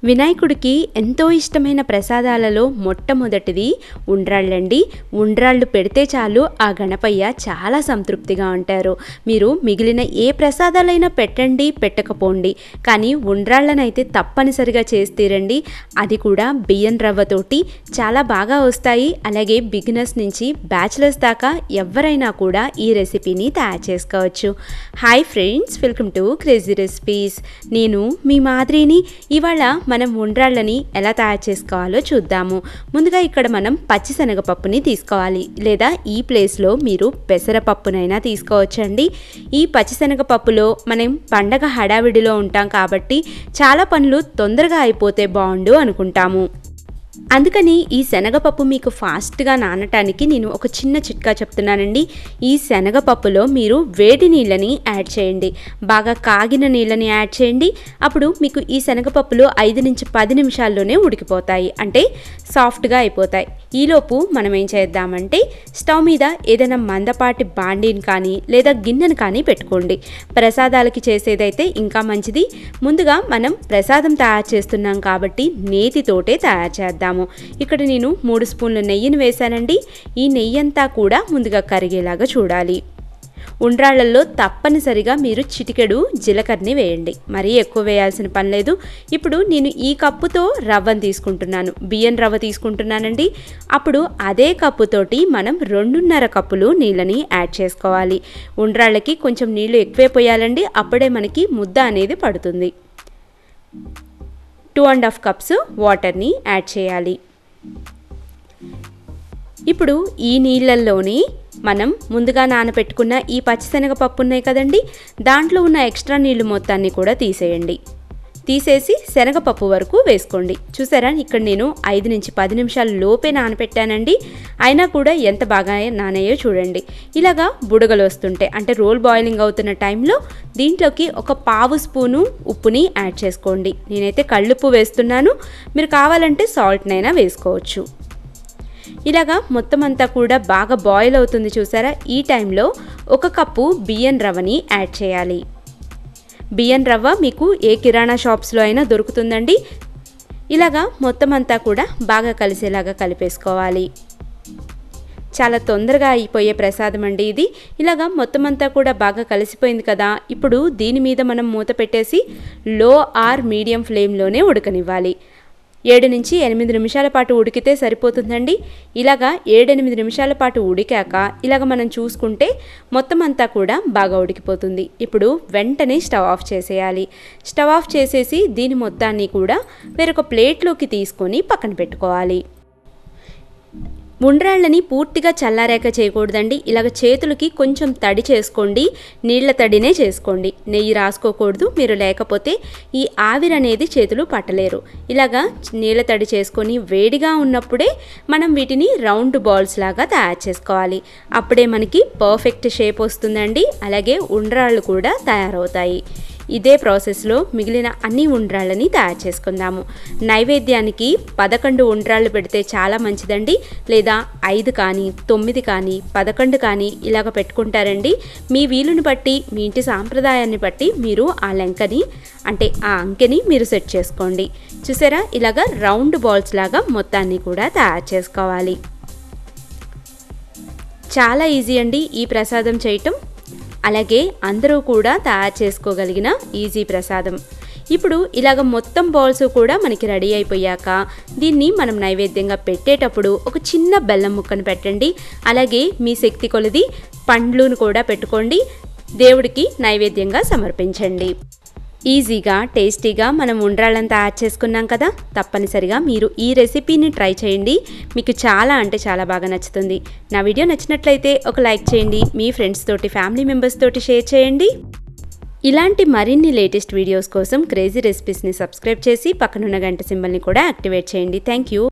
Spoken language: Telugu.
వినాయకుడికి ఎంతో ఇష్టమైన ప్రసాదాలలో మొట్టమొదటిది ఉండ్రాళ్ళండి ఉండ్రాళ్ళు పెడితే చాలు ఆ గణపయ్య చాలా సంతృప్తిగా ఉంటారు మీరు మిగిలిన ఏ ప్రసాదాలైనా పెట్టండి పెట్టకపోండి కానీ ఉండ్రాళ్ళనైతే తప్పనిసరిగా చేసి తీరండి అది కూడా బియ్యం రవ్వతోటి చాలా బాగా వస్తాయి అలాగే బిగినర్స్ నుంచి బ్యాచిలర్స్ దాకా ఎవరైనా కూడా ఈ రెసిపీని తయారు చేసుకోవచ్చు hi friends welcome to crazy recipes నేను మీ మాదిరిని ఇవాళ మనం ఉండ్రాళ్ళని ఎలా తయారు చేసుకోవాలో చూద్దాము ముందుగా ఇక్కడ మనం పచ్చిశనగపప్పుని తీసుకోవాలి లేదా ఈ ప్లేస్లో మీరు పెసరపప్పునైనా తీసుకోవచ్చండి ఈ పచ్చిశనగపప్పులో మనం పండగ హడావిడిలో ఉంటాం కాబట్టి చాలా పనులు తొందరగా అయిపోతే బాగుండు అనుకుంటాము అందుకని ఈ శనగపప్పు మీకు ఫాస్ట్గా నానటానికి నేను ఒక చిన్న చిట్కా చెప్తున్నానండి ఈ శనగపప్పులో మీరు వేడి నీళ్ళని యాడ్ చేయండి బాగా కాగిన నీళ్ళని యాడ్ చేయండి అప్పుడు మీకు ఈ శనగపప్పులో ఐదు నుంచి పది నిమిషాల్లోనే ఉడికిపోతాయి అంటే సాఫ్ట్గా అయిపోతాయి ఈలోపు మనం ఏం చేద్దామంటే స్టవ్ మీద ఏదైనా మందపాటి బాండీని కానీ లేదా గిన్నెను కానీ పెట్టుకోండి ప్రసాదాలకి చేసేదైతే ఇంకా మంచిది ముందుగా మనం ప్రసాదం తయారు చేస్తున్నాం కాబట్టి నేతితోటే తయారు చేద్దాము ఇక్కడ నేను మూడు స్పూన్ల నెయ్యిని వేశానండి ఈ నెయ్యి అంతా కూడా ముందుగా కరిగేలాగా చూడాలి ఉండ్రాళ్ళల్లో తప్పనిసరిగా మీరు చిటికెడు జీలకర్రని వేయండి మరీ ఎక్కువ వేయాల్సిన పని లేదు ఇప్పుడు నేను ఈ కప్పుతో రవ్వను తీసుకుంటున్నాను బియ్యం రవ్వ తీసుకుంటున్నానండి అప్పుడు అదే కప్పుతోటి మనం రెండున్నర కప్పులు నీళ్ళని యాడ్ చేసుకోవాలి ఉండ్రాళ్ళకి కొంచెం నీళ్ళు ఎక్కువే పోయాలండి అప్పుడే మనకి ముద్ద అనేది పడుతుంది టూ అండ్ హాఫ్ కప్స్ వాటర్ని యాడ్ చేయాలి ఇప్పుడు ఈ నీళ్ళల్లోని మనం ముందుగా నానబెట్టుకున్న ఈ పచ్చిశనగపప్పు ఉన్నాయి కదండి దాంట్లో ఉన్న ఎక్స్ట్రా నీళ్ళు మొత్తాన్ని కూడా తీసేయండి తీసేసి శనగపప్పు వరకు వేసుకోండి చూసారా ఇక్కడ నేను ఐదు నుంచి పది నిమిషాల లోపే నానపెట్టానండి అయినా కూడా ఎంత బాగా నానయ్యో చూడండి ఇలాగా బుడగలు వస్తుంటే అంటే రోల్ బాయిలింగ్ అవుతున్న టైంలో దీంట్లోకి ఒక పావు స్పూను ఉప్పుని యాడ్ చేసుకోండి నేనైతే కళ్ళుప్పు వేస్తున్నాను మీరు కావాలంటే సాల్ట్నైనా వేసుకోవచ్చు ఇలాగా మొత్తం అంతా కూడా బాగా బాయిల్ అవుతుంది చూసారా ఈ టైంలో ఒక కప్పు బియ్యం రవ్వని యాడ్ చేయాలి బియ్యం రవ్వ మీకు ఏ కిరాణా షాప్స్లో అయినా దొరుకుతుందండి ఇలాగా మొత్తం అంతా కూడా బాగా కలిసేలాగా కలిపేసుకోవాలి చాలా తొందరగా అయిపోయే ప్రసాదం అండి ఇది ఇలాగా మొత్తం అంతా కూడా బాగా కలిసిపోయింది కదా ఇప్పుడు దీని మీద మనం మూత పెట్టేసి లో ఆర్ మీడియం ఫ్లేమ్లోనే ఉడకనివ్వాలి ఏడు నుంచి ఎనిమిది నిమిషాల పాటు ఉడికితే సరిపోతుందండి ఇలాగా ఏడెనిమిది నిమిషాల పాటు ఉడికాక ఇలాగ మనం చూసుకుంటే మొత్తం అంతా కూడా బాగా ఉడికిపోతుంది ఇప్పుడు వెంటనే స్టవ్ ఆఫ్ చేసేయాలి స్టవ్ ఆఫ్ చేసేసి దీని మొత్తాన్ని కూడా వేరొక ప్లేట్లోకి తీసుకొని పక్కన పెట్టుకోవాలి ఉండ్రాళ్ళని పూర్తిగా చల్లారాక చేయకూడదండి ఇలాగ చేతులకి కొంచెం తడి చేసుకోండి నీళ్ల తడినే చేసుకోండి నెయ్యి రాసుకోకూడదు మీరు లేకపోతే ఈ ఆవిరి అనేది చేతులు పట్టలేరు ఇలాగా నీళ్ళ తడి చేసుకొని వేడిగా ఉన్నప్పుడే మనం వీటిని రౌండ్ బాల్స్ లాగా తయారు చేసుకోవాలి అప్పుడే మనకి పర్ఫెక్ట్ షేప్ వస్తుందండి అలాగే ఉండ్రాళ్ళు కూడా తయారవుతాయి ఇదే ప్రాసెస్లో మిగిలిన అన్ని ఉండ్రాళ్ళని తయారు చేసుకుందాము నైవేద్యానికి పదకొండు ఉండ్రాళ్ళు పెడితే చాలా మంచిదండి లేదా ఐదు కానీ తొమ్మిది కానీ పదకొండు కానీ ఇలాగ పెట్టుకుంటారండి మీ వీలుని బట్టి మీ ఇంటి సాంప్రదాయాన్ని బట్టి మీరు ఆ లెంకని అంటే ఆ అంకెని మీరు సెట్ చేసుకోండి చూసారా ఇలాగ రౌండ్ బాల్స్ లాగా మొత్తాన్ని కూడా తయారు చేసుకోవాలి చాలా ఈజీ అండి ఈ ప్రసాదం చేయటం అలాగే అందరూ కూడా తయారు చేసుకోగలిగిన ఈజీ ప్రసాదం ఇప్పుడు ఇలాగ మొత్తం బౌల్స్ కూడా మనకి రెడీ అయిపోయాక దీన్ని మనం నైవేద్యంగా పెట్టేటప్పుడు ఒక చిన్న బెల్లం ముక్కను పెట్టండి అలాగే మీ శక్తి కొలది పండ్లను కూడా పెట్టుకోండి దేవుడికి నైవేద్యంగా సమర్పించండి ఈజీగా టేస్టీగా మనం ఉండ్రాళ్ళని తయారు చేసుకున్నాం కదా తప్పనిసరిగా మీరు ఈ రెసిపీని ట్రై చేయండి మీకు చాలా అంటే చాలా బాగా నచ్చుతుంది నా వీడియో నచ్చినట్లయితే ఒక లైక్ చేయండి మీ ఫ్రెండ్స్ తోటి ఫ్యామిలీ మెంబర్స్ తోటి షేర్ చేయండి ఇలాంటి మరిన్ని లేటెస్ట్ వీడియోస్ కోసం క్రేజీ రెసిపీస్ని సబ్స్క్రైబ్ చేసి పక్కనున్న గంట సింబల్ని కూడా యాక్టివేట్ చేయండి థ్యాంక్ యూ